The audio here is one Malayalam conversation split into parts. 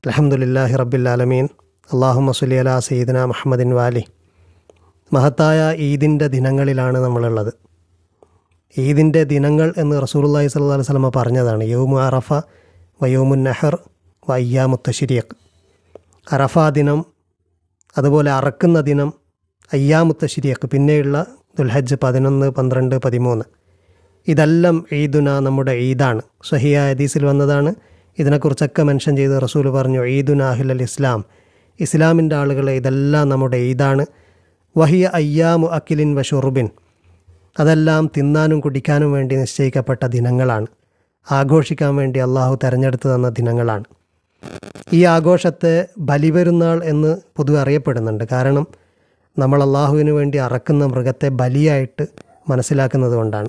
അലഹമുല്ലാഹി റബ്ബില്ലാലമീൻ അള്ളാഹു സല്ലി അലാ സയ്യിദന മുഹമ്മദിൻ വാലി മഹത്തായ ഈദിൻ്റെ ദിനങ്ങളിലാണ് നമ്മളുള്ളത് ഈദിൻ്റെ ദിനങ്ങൾ എന്ന് റസൂലുള്ളാഹി സ്വല്ലല്ലാഹി അലൈഹി വസല്ലമ പറഞ്ഞതാണ് യൗമു അറഫ വയോമുൻ നെഹർ വയ്യാമുത്തഷിരിയക്ക് അറഫ ദിനം അതുപോലെ അറക്കുന്ന ദിനം അയ്യാമുത്തഷിരിയക്ക് പിന്നെയുള്ള ദുൽഹജ്ജ് പതിനൊന്ന് പന്ത്രണ്ട് പതിമൂന്ന് ഇതെല്ലാം ഈദുന നമ്മുടെ ഈദാണ് സഹിയ ഹദീസിൽ വന്നതാണ് ഇതിനെക്കുറിച്ചൊക്കെ മെൻഷൻ ചെയ്ത് റസൂൽ പറഞ്ഞു ഈദുന അഹിൽ ഇസ്ലാം ഇസ്ലാമിൻ്റെ ആളുകളെ ഇതെല്ലാം നമ്മുടെ ഈദാണ് വഹിയ അയ്യാമു അക്കിലിൻ വഷുറുബിൻ അതെല്ലാം തിന്നാനും കുടിക്കാനും വേണ്ടി നിശ്ചയിക്കപ്പെട്ട ദിനങ്ങളാണ് ആഘോഷിക്കാൻ വേണ്ടി അള്ളാഹു തെരഞ്ഞെടുത്തു തന്ന ദിനങ്ങളാണ് ഈ ആഘോഷത്തെ ബലിപെരുന്നാൾ എന്ന് പൊതുവെ അറിയപ്പെടുന്നുണ്ട് കാരണം നമ്മൾ അള്ളാഹുവിന് വേണ്ടി അറക്കുന്ന മൃഗത്തെ ബലിയായിട്ട് മനസ്സിലാക്കുന്നത് കൊണ്ടാണ്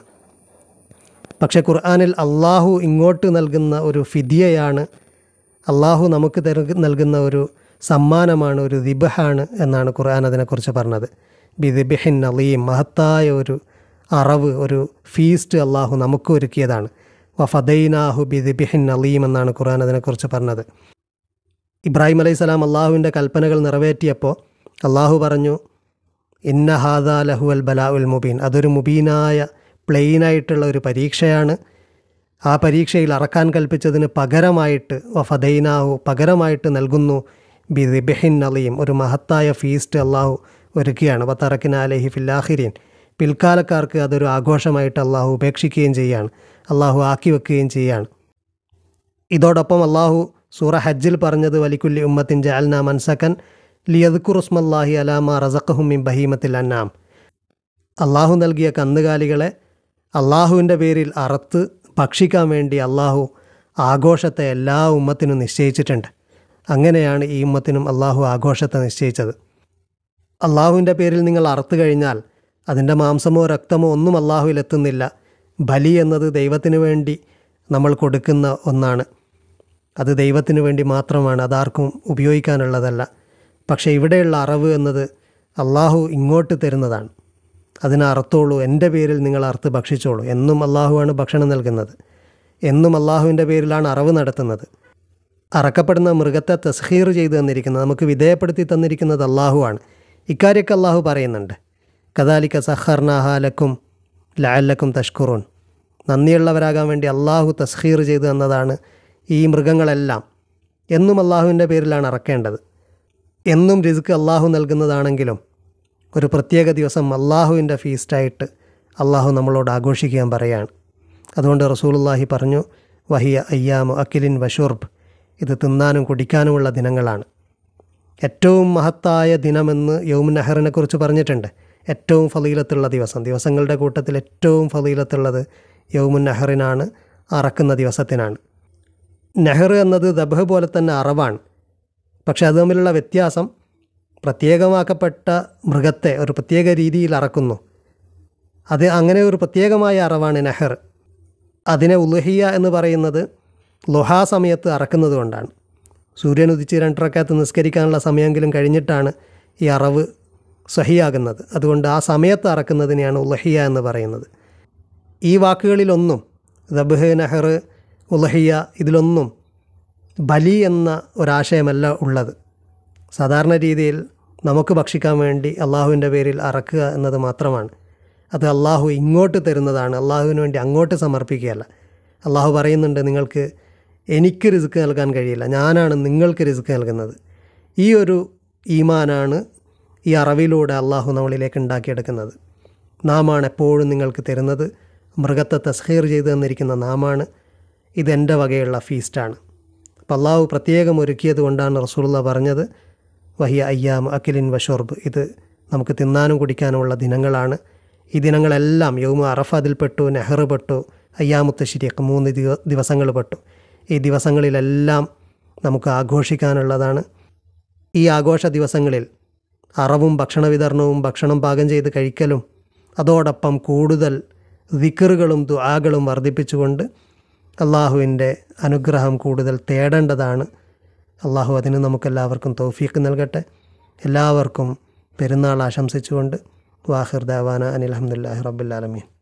പക്ഷേ ഖുർആാനിൽ അള്ളാഹു ഇങ്ങോട്ട് നൽകുന്ന ഒരു ഫിദിയയാണ് അള്ളാഹു നമുക്ക് തരു നൽകുന്ന ഒരു സമ്മാനമാണ് ഒരു ദിബഹാണ് എന്നാണ് ഖുർആൻ അതിനെക്കുറിച്ച് പറഞ്ഞത് ബിദിബിഹിൻ അലീം മഹത്തായ ഒരു അറവ് ഒരു ഫീസ്റ്റ് അള്ളാഹു നമുക്ക് ഒരുക്കിയതാണ് വഫദൈനാഹു ബിദിബിഹിൻ അലീം എന്നാണ് ഖുർആൻ അതിനെക്കുറിച്ച് പറഞ്ഞത് ഇബ്രാഹിം അലൈഹി സ്വലാം അള്ളാഹുവിൻ്റെ കൽപ്പനകൾ നിറവേറ്റിയപ്പോൾ അള്ളാഹു പറഞ്ഞു ഇന്ന ഹാദാ ലഹു അൽ ബലാ ഉൽ മുബീൻ അതൊരു മുബീനായ പ്ലെയിനായിട്ടുള്ള ഒരു പരീക്ഷയാണ് ആ പരീക്ഷയിൽ അറക്കാൻ കൽപ്പിച്ചതിന് പകരമായിട്ട് വഫദൈനാഹു പകരമായിട്ട് നൽകുന്നു ബി ദിബിഹിൻ അലീം ഒരു മഹത്തായ ഫീസ്റ്റ് അള്ളാഹു ഒരുക്കുകയാണ് വത്തറക്കിന അലഹി ഫില്ലാഹിരീൻ പിൽക്കാലക്കാർക്ക് അതൊരു ആഘോഷമായിട്ട് അള്ളാഹു ഉപേക്ഷിക്കുകയും ചെയ്യുകയാണ് അള്ളാഹു ആക്കി വെക്കുകയും ചെയ്യുകയാണ് ഇതോടൊപ്പം അള്ളാഹു സൂറ ഹജ്ജിൽ പറഞ്ഞത് വലിക്കുല്ലി ഉമ്മത്തിൻ ജാൽന മൻസക്കൻ ലിയദ്ഖുറുസ്മല്ലാഹി അലാമ റസഖഹും മിൻ ബഹീമത്തിൽ അന്നാം അള്ളാഹു നൽകിയ കന്നുകാലികളെ അള്ളാഹുവിൻ്റെ പേരിൽ അറുത്ത് ഭക്ഷിക്കാൻ വേണ്ടി അള്ളാഹു ആഘോഷത്തെ എല്ലാ ഉമ്മത്തിനും നിശ്ചയിച്ചിട്ടുണ്ട് അങ്ങനെയാണ് ഈ ഉമ്മത്തിനും അള്ളാഹു ആഘോഷത്തെ നിശ്ചയിച്ചത് അള്ളാഹുവിൻ്റെ പേരിൽ നിങ്ങൾ അറുത്തു കഴിഞ്ഞാൽ അതിൻ്റെ മാംസമോ രക്തമോ ഒന്നും അള്ളാഹുവിൽ എത്തുന്നില്ല ബലി എന്നത് ദൈവത്തിന് വേണ്ടി നമ്മൾ കൊടുക്കുന്ന ഒന്നാണ് അത് ദൈവത്തിന് വേണ്ടി മാത്രമാണ് അതാർക്കും ഉപയോഗിക്കാനുള്ളതല്ല പക്ഷേ ഇവിടെയുള്ള അറിവ് എന്നത് അള്ളാഹു ഇങ്ങോട്ട് തരുന്നതാണ് അതിന് അറുത്തോളൂ എൻ്റെ പേരിൽ നിങ്ങൾ അറുത്ത് ഭക്ഷിച്ചോളൂ എന്നും അള്ളാഹുവാണ് ഭക്ഷണം നൽകുന്നത് എന്നും അള്ളാഹുവിൻ്റെ പേരിലാണ് അറിവ് നടത്തുന്നത് അറക്കപ്പെടുന്ന മൃഗത്തെ തസ്ഹീർ ചെയ്തു തന്നിരിക്കുന്നത് നമുക്ക് വിധേയപ്പെടുത്തി തന്നിരിക്കുന്നത് അള്ളാഹുവാണ് ഇക്കാര്യമൊക്കെ അള്ളാഹു പറയുന്നുണ്ട് കദാലിക്ക സഹർനാഹാലക്കും ലാലക്കും തഷ്കുറൂൻ നന്ദിയുള്ളവരാകാൻ വേണ്ടി അള്ളാഹു തസ്ഹീർ ചെയ്തു തന്നതാണ് ഈ മൃഗങ്ങളെല്ലാം എന്നും അള്ളാഹുവിൻ്റെ പേരിലാണ് അറക്കേണ്ടത് എന്നും റിസ്ക് അള്ളാഹു നൽകുന്നതാണെങ്കിലും ഒരു പ്രത്യേക ദിവസം അള്ളാഹുവിൻ്റെ ഫീസ്റ്റായിട്ട് അള്ളാഹു നമ്മളോട് ആഘോഷിക്കാൻ പറയാണ് അതുകൊണ്ട് റസൂലുള്ളാഹി പറഞ്ഞു വഹിയ അയ്യാമു അക്കിലിൻ വഷുർബ് ഇത് തിന്നാനും കുടിക്കാനുമുള്ള ദിനങ്ങളാണ് ഏറ്റവും മഹത്തായ ദിനമെന്ന് യൗമുൻ നെഹറിനെ കുറിച്ച് പറഞ്ഞിട്ടുണ്ട് ഏറ്റവും ഫലീലത്തുള്ള ദിവസം ദിവസങ്ങളുടെ കൂട്ടത്തിൽ ഏറ്റവും ഫലീലത്തുള്ളത് യൗമുൻ നെഹറിനാണ് അറക്കുന്ന ദിവസത്തിനാണ് നെഹർ എന്നത് ദബഹ് പോലെ തന്നെ അറവാണ് പക്ഷെ അത് തമ്മിലുള്ള വ്യത്യാസം പ്രത്യേകമാക്കപ്പെട്ട മൃഗത്തെ ഒരു പ്രത്യേക രീതിയിൽ അറക്കുന്നു അത് അങ്ങനെ ഒരു പ്രത്യേകമായ അറവാണ് നെഹർ അതിനെ ഉലുഹിയ എന്ന് പറയുന്നത് ലൊഹാ സമയത്ത് അറക്കുന്നത് കൊണ്ടാണ് സൂര്യൻ ഉദിച്ച് രണ്ടരക്കകത്ത് നിസ്കരിക്കാനുള്ള സമയമെങ്കിലും കഴിഞ്ഞിട്ടാണ് ഈ അറവ് സഹിയാകുന്നത് അതുകൊണ്ട് ആ സമയത്ത് അറക്കുന്നതിനെയാണ് ഉലഹിയ എന്ന് പറയുന്നത് ഈ വാക്കുകളിലൊന്നും ദബ്ഹ് നെഹർ ഉലഹിയ ഇതിലൊന്നും ബലി എന്ന ഒരാശയമല്ല ഉള്ളത് സാധാരണ രീതിയിൽ നമുക്ക് ഭക്ഷിക്കാൻ വേണ്ടി അള്ളാഹുവിൻ്റെ പേരിൽ അറക്കുക എന്നത് മാത്രമാണ് അത് അള്ളാഹു ഇങ്ങോട്ട് തരുന്നതാണ് അള്ളാഹുവിന് വേണ്ടി അങ്ങോട്ട് സമർപ്പിക്കുകയല്ല അള്ളാഹു പറയുന്നുണ്ട് നിങ്ങൾക്ക് എനിക്ക് റിസ്ക് നൽകാൻ കഴിയില്ല ഞാനാണ് നിങ്ങൾക്ക് റിസ്ക് നൽകുന്നത് ഈ ഒരു ഈമാനാണ് ഈ അറിവിലൂടെ അള്ളാഹു നമ്മളിലേക്ക് ഉണ്ടാക്കിയെടുക്കുന്നത് നാമാണ് എപ്പോഴും നിങ്ങൾക്ക് തരുന്നത് മൃഗത്തെ തസ്ഹീർ ചെയ്തു തന്നിരിക്കുന്ന നാമാണ് ഇതെൻ്റെ വകയുള്ള ഫീസ്റ്റാണ് അപ്പം അള്ളാഹു പ്രത്യേകം ഒരുക്കിയത് കൊണ്ടാണ് റസൂള്ള പറഞ്ഞത് വഹിയ അയ്യാം അഖിലിൻ വഷോർബ് ഇത് നമുക്ക് തിന്നാനും കുടിക്കാനുമുള്ള ദിനങ്ങളാണ് ഈ ദിനങ്ങളെല്ലാം യൗമ അറഫ അതിൽപ്പെട്ടു നെഹ്റ് പെട്ടു അയ്യാമുത്ത ശരിയൊക്കെ മൂന്ന് ദിവ ദിവസങ്ങൾ പെട്ടു ഈ ദിവസങ്ങളിലെല്ലാം നമുക്ക് ആഘോഷിക്കാനുള്ളതാണ് ഈ ആഘോഷ ദിവസങ്ങളിൽ അറവും ഭക്ഷണ വിതരണവും ഭക്ഷണം പാകം ചെയ്ത് കഴിക്കലും അതോടൊപ്പം കൂടുതൽ ദിക്കറുകളും ദുആകളും വർദ്ധിപ്പിച്ചുകൊണ്ട് അള്ളാഹുവിൻ്റെ അനുഗ്രഹം കൂടുതൽ തേടേണ്ടതാണ് അള്ളാഹു അതിന് നമുക്കെല്ലാവർക്കും തൗഫീഖ് നൽകട്ടെ എല്ലാവർക്കും പെരുന്നാൾ ആശംസിച്ചുകൊണ്ട് വാഹിർ ദാവാന അനിൽ അഹമ്മദില്ലാഹി റബ്ബുല്ലാലമീൻ